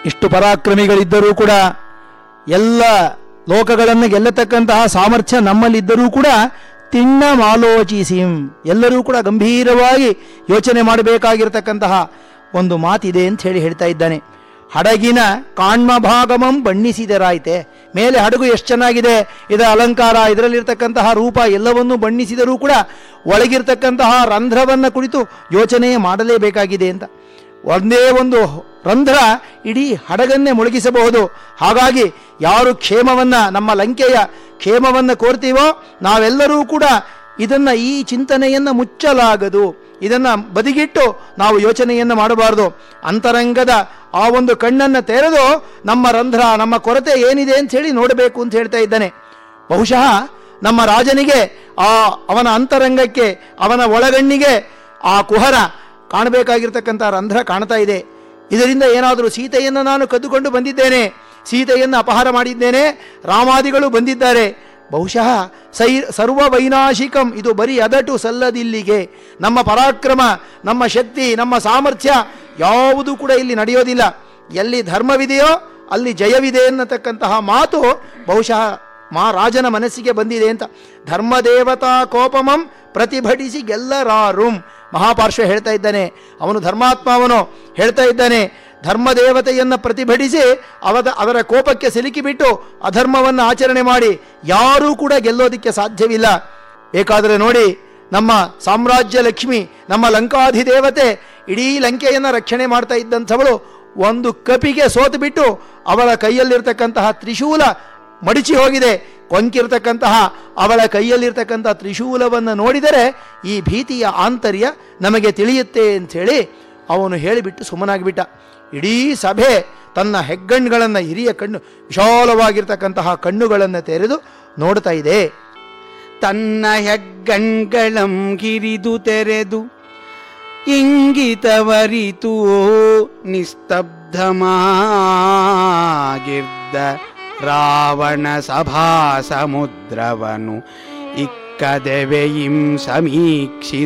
ಇಷ್ಟು ಪರಾಕ್ರಮಿಗಳಿದ್ದರೂ ಕೂಡ ಎಲ್ಲ ಲೋಕಗಳನ್ನು ಗೆಲ್ಲತಕ್ಕಂತಹ ಸಾಮರ್ಥ್ಯ ನಮ್ಮಲ್ಲಿದ್ದರೂ ಕೂಡ ತಿಣ್ಣ ಮಾಲೋಚಿಸಿಂ ಎಲ್ಲರೂ ಕೂಡ ಗಂಭೀರವಾಗಿ ಯೋಚನೆ ಮಾಡಬೇಕಾಗಿರತಕ್ಕಂತಹ ಒಂದು ಮಾತಿದೆ ಅಂತ ಹೇಳಿ ಹೇಳ್ತಾ ಇದ್ದಾನೆ ಹಡಗಿನ ಕಾಣ್ಮ ಭಾಗಮಂ ಬಣ್ಣಿಸಿದರಾಯ್ತೆ ಮೇಲೆ ಹಡಗು ಎಷ್ಟು ಚೆನ್ನಾಗಿದೆ ಇದರ ಅಲಂಕಾರ ಇದರಲ್ಲಿರ್ತಕ್ಕಂತಹ ರೂಪ ಎಲ್ಲವನ್ನೂ ಬಣ್ಣಿಸಿದರೂ ಕೂಡ ಒಳಗಿರ್ತಕ್ಕಂತಹ ರಂಧ್ರವನ್ನು ಕುರಿತು ಯೋಚನೆ ಮಾಡಲೇಬೇಕಾಗಿದೆ ಅಂತ ಒಂದೇ ಒಂದು ರಂಧ್ರ ಇಡೀ ಹಡಗನ್ನೇ ಮುಳುಗಿಸಬಹುದು ಹಾಗಾಗಿ ಯಾರು ಕ್ಷೇಮವನ್ನ ನಮ್ಮ ಲಂಕೆಯ ಕ್ಷೇಮವನ್ನು ಕೋರ್ತೀವೋ ನಾವೆಲ್ಲರೂ ಕೂಡ ಇದನ್ನ ಈ ಚಿಂತನೆಯನ್ನು ಮುಚ್ಚಲಾಗದು ಇದನ್ನ ಬದಿಗಿಟ್ಟು ನಾವು ಯೋಚನೆಯನ್ನು ಮಾಡಬಾರದು ಅಂತರಂಗದ ಆ ಒಂದು ಕಣ್ಣನ್ನು ತೆರೆದು ನಮ್ಮ ರಂಧ್ರ ನಮ್ಮ ಕೊರತೆ ಏನಿದೆ ಅಂತ ಹೇಳಿ ನೋಡಬೇಕು ಅಂತ ಹೇಳ್ತಾ ಇದ್ದಾನೆ ಬಹುಶಃ ನಮ್ಮ ರಾಜನಿಗೆ ಆ ಅವನ ಅಂತರಂಗಕ್ಕೆ ಅವನ ಒಳಗಣ್ಣಿಗೆ ಆ ಕುಹರ ಕಾಣಬೇಕಾಗಿರ್ತಕ್ಕಂಥ ರಂಧ್ರ ಕಾಣ್ತಾ ಇದೆ ಇದರಿಂದ ಏನಾದರೂ ಸೀತೆಯನ್ನು ನಾನು ಕದ್ದುಕೊಂಡು ಬಂದಿದ್ದೇನೆ ಸೀತೆಯನ್ನು ಅಪಹಾರ ಮಾಡಿದ್ದೇನೆ ರಾಮಾದಿಗಳು ಬಂದಿದ್ದಾರೆ ಬಹುಶಃ ಸೈ ಸರ್ವ ವೈನಾಶಿಕಂ ಇದು ಬರೀ ಅದಟು ಸಲ್ಲದಿಲ್ಲಿಗೆ ನಮ್ಮ ಪರಾಕ್ರಮ ನಮ್ಮ ಶಕ್ತಿ ನಮ್ಮ ಸಾಮರ್ಥ್ಯ ಯಾವುದೂ ಕೂಡ ಇಲ್ಲಿ ನಡೆಯೋದಿಲ್ಲ ಎಲ್ಲಿ ಧರ್ಮವಿದೆಯೋ ಅಲ್ಲಿ ಜಯವಿದೆ ಅನ್ನತಕ್ಕಂತಹ ಮಾತು ಬಹುಶಃ ಮಾ ರಾಜನ ಮನಸ್ಸಿಗೆ ಬಂದಿದೆ ಅಂತ ಧರ್ಮದೇವತಾ ಕೋಪಮಂ ಪ್ರತಿಭಟಿಸಿ ಗೆಲ್ಲರಾರುಂ ಮಹಾಪಾರ್ಶ್ವ ಹೇಳ್ತಾ ಇದ್ದಾನೆ ಅವನು ಧರ್ಮಾತ್ಮ ಅವನು ಹೇಳ್ತಾ ಇದ್ದಾನೆ ಧರ್ಮದೇವತೆಯನ್ನು ಪ್ರತಿಭಟಿಸಿ ಅವದ ಅದರ ಕೋಪಕ್ಕೆ ಸಿಲುಕಿಬಿಟ್ಟು ಅಧರ್ಮವನ್ನು ಆಚರಣೆ ಮಾಡಿ ಯಾರೂ ಕೂಡ ಗೆಲ್ಲೋದಿಕ್ಕೆ ಸಾಧ್ಯವಿಲ್ಲ ಬೇಕಾದರೆ ನೋಡಿ ನಮ್ಮ ಸಾಮ್ರಾಜ್ಯ ಲಕ್ಷ್ಮಿ ನಮ್ಮ ಲಂಕಾಧಿದೇವತೆ ಇಡೀ ಲಂಕೆಯನ್ನು ರಕ್ಷಣೆ ಮಾಡ್ತಾ ಇದ್ದಂಥವಳು ಒಂದು ಕಪಿಗೆ ಸೋತು ಬಿಟ್ಟು ಅವಳ ಕೈಯಲ್ಲಿರ್ತಕ್ಕಂತಹ ತ್ರಿಶೂಲ ಮಡಿಚಿ ಹೋಗಿದೆ ಕೊಂಕಿರ್ತಕ್ಕಂತಹ ಅವಳ ಕೈಯಲ್ಲಿರ್ತಕ್ಕಂತಹ ತ್ರಿಶೂಲವನ್ನು ನೋಡಿದರೆ ಈ ಭೀತಿಯ ಆಂತರ್ಯ ನಮಗೆ ತಿಳಿಯುತ್ತೆ ಅಂಥೇಳಿ ಅವನು ಹೇಳಿಬಿಟ್ಟು ಸುಮ್ಮನಾಗಿಬಿಟ್ಟ ಇಡೀ ಸಭೆ ತನ್ನ ಹೆಗ್ಗಣ್ಣುಗಳನ್ನು ಹಿರಿಯ ಕಣ್ಣು ವಿಶಾಲವಾಗಿರ್ತಕ್ಕಂತಹ ಕಣ್ಣುಗಳನ್ನು ತೆರೆದು ನೋಡ್ತಾ ಇದೆ ತನ್ನ ಹೆಗ್ಗಣ್ಗಳಂ ಗಿರಿದು ತೆರೆದು ಇಂಗಿತವರಿತು ನಿಸ್ತಬ್ಧಮಾಗಿರ್ದ ರಾವಣ ಸಭಾ ಸಮುದ್ರವನು ಇಕ್ಕದೆವೆಯಿಂ ಸಮೀಕ್ಷಿ